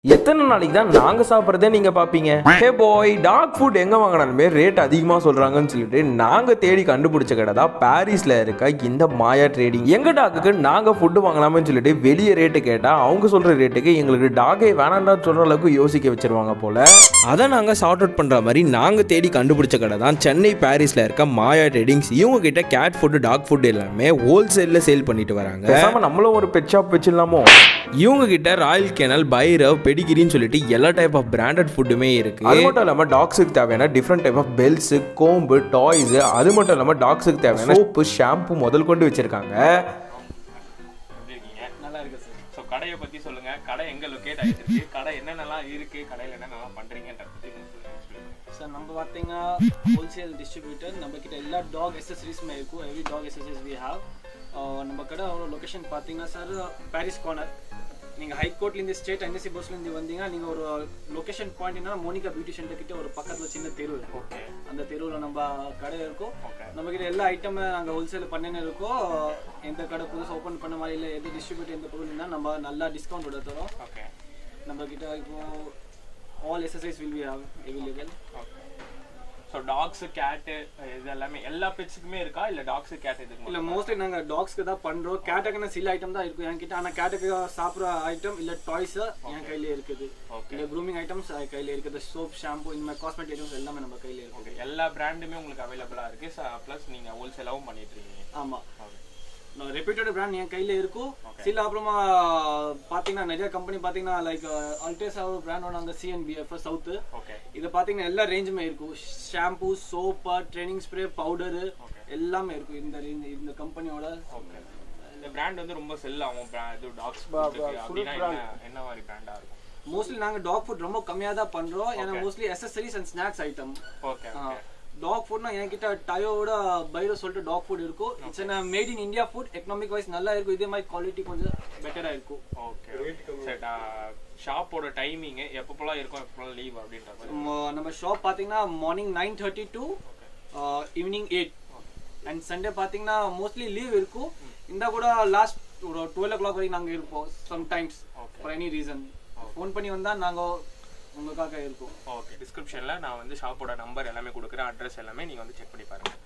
எத்தனை நாளைக்கு தான் நாங்க சாப்பிட்றதே நீங்க பாப்பீங்க ஹே பாய் டாக் ஃபுட் எங்க வாங்கினாலுமே ரேட் அதிகமா சொல்றாங்கன்னு சொல்லிட்டு நாங்க தேடி கண்டுபிடிச்ச கடை தான் பாரிஸ்ல இருக்க இந்த மாயா ட்ரேடிங் எங்க டாக்குக்கு நாங்க ஃபுட்டு வாங்கலாம்னு சொல்லிட்டு வெளியே ரேட்டு கேட்டா அவங்க சொல்ற ரேட்டுக்கு எங்களுக்கு டாகே வேணாம்னு சொல்ற அளவுக்கு யோசிக்க வச்சிருவாங்க போல அதை நாங்க சார்ட் அவுட் பண்ற மாதிரி நாங்க தேடி கண்டுபிடிச்ச கடை தான் சென்னை பாரிஸ்ல இருக்க மாயா ட்ரேடிங்ஸ் இவங்க கிட்ட கேட் ஃபுட் டாக் ஃபுட் எல்லாமே ஹோல்சேல்ல சேல் பண்ணிட்டு வராங்க பேசாம நம்மளும் ஒரு பெட் ஷாப் வச்சிடலாமோ இவங்க கிட்ட ராயல் கேனல் பைரவ் பெடிகிரின்னு சொல்லிட்டு எல்லா டைப் ஆஃப் பிராண்டட் ஃபுட்டுமே இருக்கு அது மட்டும் இல்லாமல் டாக்ஸுக்கு தேவையான different type of bells comb toys அது மட்டும் இல்லாமல் டாக்ஸுக்கு தேவையான சோப்பு ஷாம்பு முதல் கொண்டு வச்சிருக்காங்க எப்படி இருக்கீங்க நல்லா இருக்கு சார் ஸோ கடையை பத்தி சொல்லுங்க கடை எங்க லொக்கேட் ஆயிட்டு இருக்கு கடை என்னென்னலாம் இருக்கு கடையில என்னென்னலாம் பண்றீங்கன்றத பத்தி கொஞ்சம் சொல்லுங்க சார் நம்ம பார்த்தீங்கன்னா ஹோல்சேல் டிஸ்ட்ரிபியூட்டர் நம்ம கிட்ட எல்லா டாக் எசசரிஸுமே இருக்கும் every dog accessories we have நம்ம கடை அவரோட லொக்கேஷன் பார்த்தீங்கன்னா சார் பாரிஸ் கார்னர் நீங்கள் ஹைகோர்ட்லேருந்து ஸ்டேட் என்எஸ்சி பஸ்லேருந்து வந்தீங்கன்னா நீங்கள் ஒரு லொக்கேஷன் பாயிண்ட்னா மோனிகா பியூட்டி சென்டர் கிட்ட ஒரு பக்கத்தில் சின்ன தெரு இருக்கும் ஓகே அந்த தெருவில் நம்ம கடை இருக்கும் Okay. நம்ம கிட்ட எல்லா ஐட்டமும் நாங்கள் ஹோல்சேல் பண்ணின்னு இருக்கோம் எந்த கடை புதுசாக ஓப்பன் பண்ண மாதிரி இல்லை எது டிஸ்ட்ரிபியூட்டர் எந்த பொருள்னா நம்ம நல்லா டிஸ்கவுண்ட் தரோம் ஓகே நம்ம கிட்ட இப்போ all accessories will be available okay so dogs cat இது எல்லாமே எல்லா பெட்ஸுக்குமே இருக்கா இல்ல டாக்ஸ் கேட் இதுக்கு இல்ல மட்டுமா? மோஸ்ட்லி நாங்க டாக்ஸ்க்கு தான் பண்றோம் கேட்டுக்குன்னு சில ஐட்டம் தான் இருக்கும் என்கிட்ட ஆனா கேட்டுக்கு சாப்பிட்ற ஐட்டம் இல்ல டாய்ஸ் என் கையில இருக்குது Okay. இல்ல க்ரூமிங் ஐட்டம்ஸ் கையில இருக்குது சோப் ஷாம்பு இந்த மாதிரி காஸ்மெட்டிக் ஐட்டம்ஸ் எல்லாமே நம்ம கையில இருக்கு ஓகே எல்லா பிராண்டுமே உங்களுக்கு அவைலபிளா இருக்கு ப்ளஸ் நீங்க ஹோல்சேலாவும் பண்ணிட்டு இருக்கீங்க ஆமா ஓகே ரெப்யூட்டட் பிராண்ட் என் கையில இருக்கும் சில அப்புறமா பாத்தீங்கன்னா நிறைய கம்பெனி பாத்தீங்கன்னா லைக் அல்டேஸ் ஒரு பிராண்டோட அந்த சிஎன்பிஎஃப் சவுத் ஓகே இது பாத்தீங்கன்னா எல்லா ரேஞ்சுமே இருக்கும் shampoo soap training spray powder எல்லாமே இருக்கும் இந்த range- இந்த கம்பெனியோட ஓகே இந்த பிராண்ட் வந்து ரொம்ப செல் ஆகும் brand- இது டாக்ஸ் அப்படின்னா என்ன என்ன மாதிரி பிராண்டா இருக்கும் மோஸ்ட்லி நாங்க டாக் ஃபுட் ரொம்ப கம்மியா தான் பண்றோம் ஏன்னா mostly accessories and snacks item okay okay dog ஃபுட்னா என்கிட்ட டயோட பைரோ சொல்லிட்டு டாக் ஃபுட் இருக்கும் இட்ஸ் என்ன made in India food economic wise நல்லா இருக்கும் இதே மாதிரி குவாலிட்டி கொஞ்சம் பெட்டரா இருக்கும் ஓகே சரி ஷாப்போட டைமிங் எப்பப்போலாம் இருக்கும் எப்பப்போலாம் லீவ் அப்படின்ற மாதிரி நம்ம- நம்ம ஷாப் பாத்தீங்கன்னா morning nine thirty to evening eight and Sunday பாத்தீங்கன்னா மோஸ்ட்லி லீவ் இருக்கும் இந்த கூட லாஸ்ட் ஒரு டுவெல் ஓ கிளாக் வரைக்கும் நாங்க இருப்போம் sometimes Okay. For any reason phone பண்ணி வந்தா நாங்க உங்களுக்காக இருக்கோம் ஓகே டிஸ்கிரிப்ஷனில் நான் வந்து ஷாப்போட நம்பர் எல்லாமே கொடுக்குறேன் அட்ரஸ் எல்லாமே நீங்கள் வந்து செக் பண்ணி பாருங்கள்